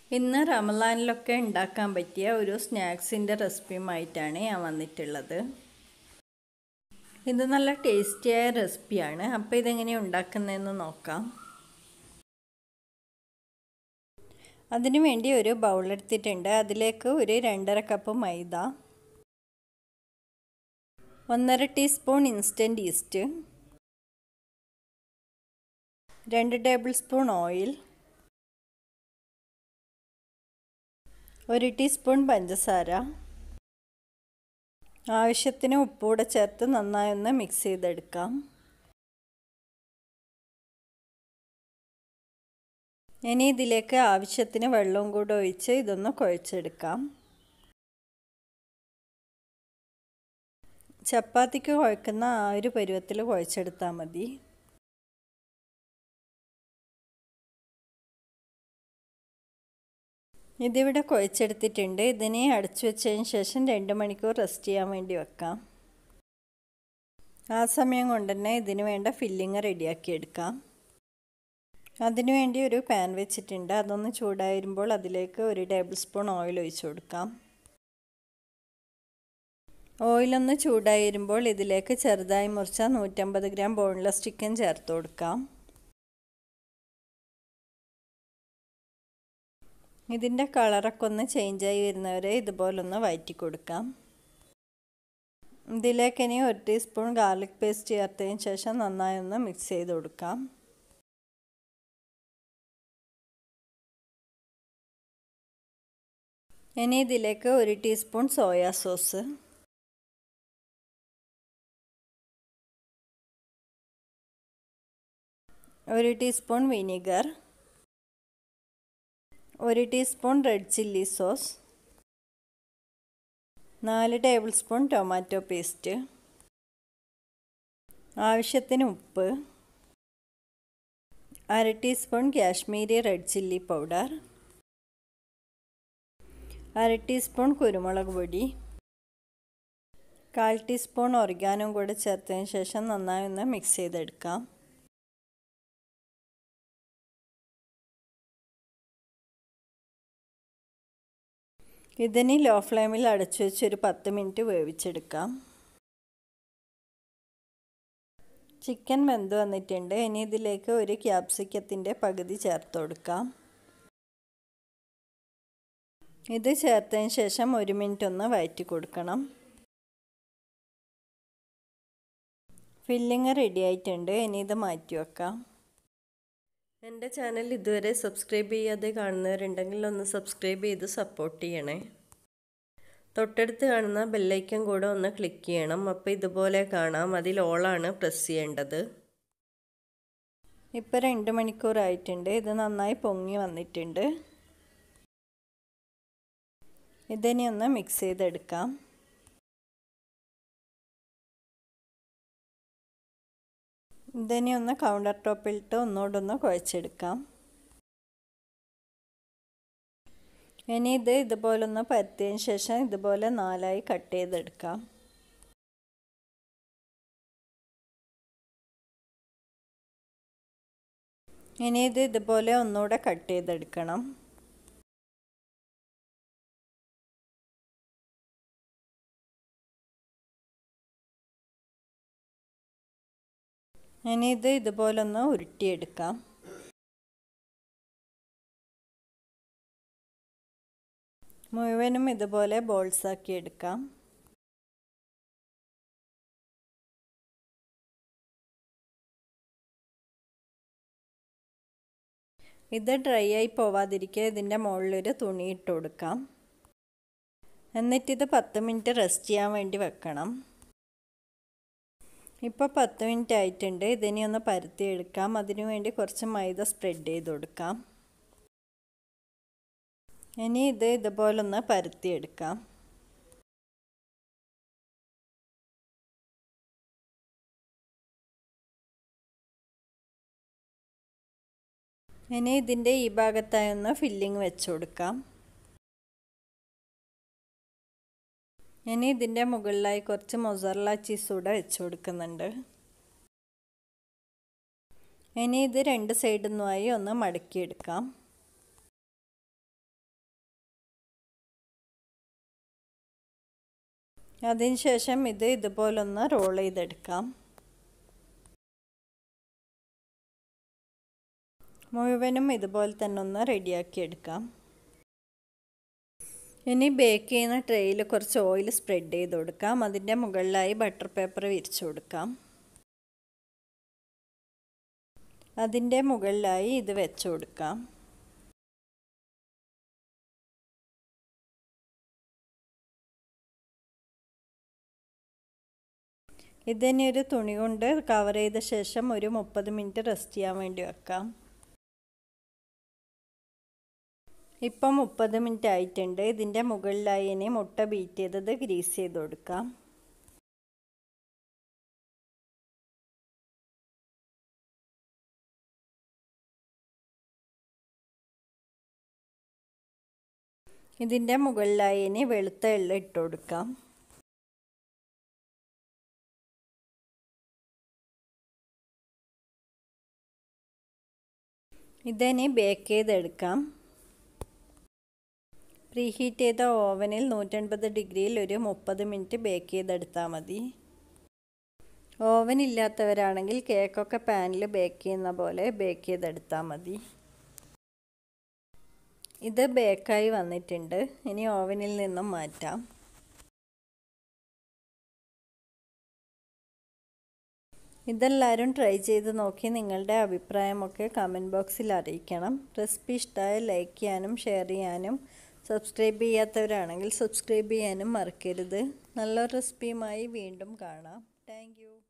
ഇന്ന് റമലാനിലൊക്കെ ഉണ്ടാക്കാൻ പറ്റിയ ഒരു സ്നാക്സിൻ്റെ റെസിപ്പിയുമായിട്ടാണ് ഞാൻ വന്നിട്ടുള്ളത് ഇത് നല്ല ടേസ്റ്റിയായ റെസിപ്പിയാണ് അപ്പോൾ ഇതെങ്ങനെയാണ് ഉണ്ടാക്കുന്നതെന്ന് നോക്കാം അതിനു വേണ്ടി ഒരു ബൗൾ എടുത്തിട്ടുണ്ട് അതിലേക്ക് ഒരു രണ്ടര കപ്പ് മൈദ ഒന്നര ടീസ്പൂൺ ഇൻസ്റ്റൻറ്റ് ഈസ്റ്റ് രണ്ട് ടേബിൾ സ്പൂൺ ഓയിൽ ഒരു ടീസ്പൂൺ പഞ്ചസാര ആവശ്യത്തിന് ഉപ്പൂടെ ചേർത്ത് നന്നായി ഒന്ന് മിക്സ് ചെയ്തെടുക്കാം ഇനി ഇതിലേക്ക് ആവശ്യത്തിന് വെള്ളവും കൂടെ ഒഴിച്ച് ഇതൊന്ന് കുഴച്ചെടുക്കാം ചപ്പാത്തിക്ക് കുഴക്കുന്ന ആ ഒരു പരുവത്തിൽ കുഴച്ചെടുത്താൽ മതി ഇതിവിടെ കുഴച്ചെടുത്തിട്ടുണ്ട് ഇതിനെ അടച്ചു വെച്ചതിന് ശേഷം രണ്ട് മണിക്കൂർ റെസ്റ്റ് ചെയ്യാൻ വേണ്ടി വെക്കാം ആ സമയം കൊണ്ട് തന്നെ ഇതിന് വേണ്ട ഫില്ലിങ് റെഡിയാക്കി എടുക്കാം അതിനു വേണ്ടി ഒരു പാൻ വെച്ചിട്ടുണ്ട് അതൊന്ന് ചൂടായി വരുമ്പോൾ അതിലേക്ക് ഒരു ടേബിൾ സ്പൂൺ ഓയിൽ ഒഴിച്ചു കൊടുക്കാം ഓയിലൊന്ന് ചൂടായി വരുമ്പോൾ ഇതിലേക്ക് ചെറുതായി മുറിച്ച നൂറ്റമ്പത് ഗ്രാം ബോൺലെസ് ചിക്കൻ ചേർത്ത് കൊടുക്കാം ഇതിൻ്റെ കളറൊക്കെ ഒന്ന് ചേഞ്ചായി വരുന്നവരെ ഇതുപോലൊന്ന് വഴറ്റി കൊടുക്കാം ഇതിലേക്ക് ഇനി ഒരു ടീസ്പൂൺ ഗാർലിക് പേസ്റ്റ് ചേർത്തതിന് ശേഷം നന്നായി ഒന്ന് മിക്സ് ചെയ്ത് കൊടുക്കാം ഇനി ഇതിലേക്ക് ഒരു ടീസ്പൂൺ സോയാ സോസ് ഒരു ടീസ്പൂൺ വിനീഗർ ഒരു ടീസ്പൂൺ റെഡ് ചില്ലി സോസ് നാല് ടേബിൾ സ്പൂൺ ടൊമാറ്റോ പേസ്റ്റ് ആവശ്യത്തിന് ഉപ്പ് അര teaspoon Kashmiri red chilli powder അര ടീസ്പൂൺ കുരുമുളക് പൊടി കാൽ ടീസ്പൂൺ ഒറിഗാനും കൂടെ ചേർത്തതിന് ശേഷം നന്നായി ഒന്ന് മിക്സ് ചെയ്തെടുക്കാം ഇതിന് ലോ ഫ്ലെയിമിൽ അടച്ചു വെച്ച് ഒരു പത്ത് മിനിറ്റ് വേവിച്ചെടുക്കാം ചിക്കൻ വെന്ത് വന്നിട്ടുണ്ട് ഇനി ഇതിലേക്ക് ഒരു ക്യാപ്സിക്കത്തിൻ്റെ പകുതി ചേർത്ത് കൊടുക്കാം ഇത് ചേർത്തതിന് ശേഷം ഒരു മിനിറ്റ് ഒന്ന് വഴറ്റി കൊടുക്കണം ഫില്ലിങ് റെഡി ആയിട്ടുണ്ട് ഇനി ഇത് മാറ്റി വെക്കാം എൻ്റെ ചാനൽ ഇതുവരെ സബ്സ്ക്രൈബ് ചെയ്യാതെ കാണുന്നവരുണ്ടെങ്കിൽ ഒന്ന് സബ്സ്ക്രൈബ് ചെയ്ത് സപ്പോർട്ട് ചെയ്യണേ തൊട്ടടുത്ത് കാണുന്ന ബെല്ലൈക്കൻ കൂടെ ഒന്ന് ക്ലിക്ക് ചെയ്യണം അപ്പോൾ ഇതുപോലെ കാണാം അതിൽ ഓളാണ് പ്രസ് ചെയ്യേണ്ടത് ഇപ്പോൾ രണ്ട് മണിക്കൂറായിട്ടുണ്ട് ഇത് നന്നായി പൊങ്ങി വന്നിട്ടുണ്ട് ഇതിനെ ഒന്ന് മിക്സ് ചെയ്തെടുക്കാം ഇതിനെ ഒന്ന് കൗണ്ടർ ടോപ്പിലിട്ട് ഒന്നുകൂടെ ഒന്ന് കുഴച്ചെടുക്കാം ഇനി ഇത് ഇതുപോലൊന്ന് പരത്തിയതിന് ശേഷം ഇതുപോലെ നാലായി കട്ട് ചെയ്തെടുക്കാം ഇനി ഇത് ഇതുപോലെ ഒന്നുകൂടെ കട്ട് ചെയ്തെടുക്കണം ഇനി ഇത് ഇതുപോലൊന്ന് ഉരുട്ടിയെടുക്കാം മുഴുവനും ഇതുപോലെ ബോൾസാക്കി എടുക്കാം ഇത് ഡ്രൈ ആയി പോവാതിരിക്കുക ഇതിൻ്റെ മുകളിലൊരു തുണി ഇട്ട് കൊടുക്കാം എന്നിട്ടിത് പത്ത് മിനിറ്റ് റെസ്റ്റ് ചെയ്യാൻ വേണ്ടി വെക്കണം ഇപ്പോൾ പത്ത് മിനിറ്റ് ആയിട്ടുണ്ട് ഇതിനെ ഒന്ന് പരത്തിയെടുക്കാം അതിനു വേണ്ടി കുറച്ച് മൈദ സ്പ്രെഡ് ചെയ്ത് കൊടുക്കാം ഇനി ഇത് ഇതുപോലൊന്ന് പരത്തിയെടുക്കാം ഇനി ഇതിൻ്റെ ഈ ഭാഗത്തായി ഒന്ന് ഫില്ലിങ് വെച്ച് കൊടുക്കാം ഇനി ഇതിൻ്റെ മുകളിലായി കുറച്ച് മൊസറല ചീസ് കൂടെ വെച്ച് കൊടുക്കുന്നുണ്ട് ഇനി ഇത് രണ്ട് സൈഡിൽ നിന്നുമായി ഒന്ന് മടക്കിയെടുക്കാം അതിനുശേഷം ഇത് ഇതുപോലൊന്ന് റോൾ ചെയ്തെടുക്കാം മുഴുവനും ഇതുപോലെ തന്നെ ഒന്ന് റെഡിയാക്കി എടുക്കാം ഇനി ബേക്ക് ചെയ്യുന്ന ട്രേയിൽ കുറച്ച് ഓയിൽ സ്പ്രെഡ് ചെയ്ത് കൊടുക്കാം അതിൻ്റെ മുകളിലായി ബട്ടർ പേപ്പർ വിരിച്ചു കൊടുക്കാം അതിൻ്റെ മുകളിലായി ഇത് വെച്ച് കൊടുക്കാം ഇതിനെ ഒരു തുണി കൊണ്ട് കവർ ചെയ്ത ശേഷം ഒരു മുപ്പത് മിനിറ്റ് റെസ്റ്റ് ചെയ്യാൻ വേണ്ടി വെക്കാം ഇപ്പം മുപ്പത് മിനിറ്റ് ആയിട്ടുണ്ട് ഇതിൻ്റെ മുകളിലായി ഇനി മുട്ട ബീറ്റ് ചെയ്തത് ഗ്രീസ് ചെയ്ത് കൊടുക്കാം ഇതിൻ്റെ മുകളിലായി ഇനി വെളുത്ത എള്ള ഇട്ട് കൊടുക്കാം ഇതിനി ബേക്ക് ചെയ്തെടുക്കാം പ്രീഹീറ്റ് ചെയ്ത ഓവനിൽ നൂറ്റൻപത് ഡിഗ്രിയിൽ ഒരു മുപ്പത് മിനിറ്റ് ബേക്ക് ചെയ്തെടുത്താൽ മതി ഓവൻ ഇല്ലാത്തവരാണെങ്കിൽ കേക്കൊക്കെ പാനിൽ ബേക്ക് ചെയ്യുന്ന പോലെ ബേക്ക് ചെയ്തെടുത്താൽ മതി ഇത് ബേക്കായി വന്നിട്ടുണ്ട് ഇനി ഓവനിൽ നിന്നും മാറ്റാം ഇതെല്ലാവരും ട്രൈ ചെയ്ത് നോക്കി നിങ്ങളുടെ അഭിപ്രായമൊക്കെ കമൻറ്റ് ബോക്സിൽ അറിയിക്കണം റെസിപ്പി ഇഷ്ടമായ ലൈക്ക് ചെയ്യാനും ഷെയർ ചെയ്യാനും സബ്സ്ക്രൈബ് ചെയ്യാത്തവരാണെങ്കിൽ സബ്സ്ക്രൈബ് ചെയ്യാനും മറക്കരുത് നല്ലൊരു റെസിപ്പിയുമായി വീണ്ടും കാണാം താങ്ക്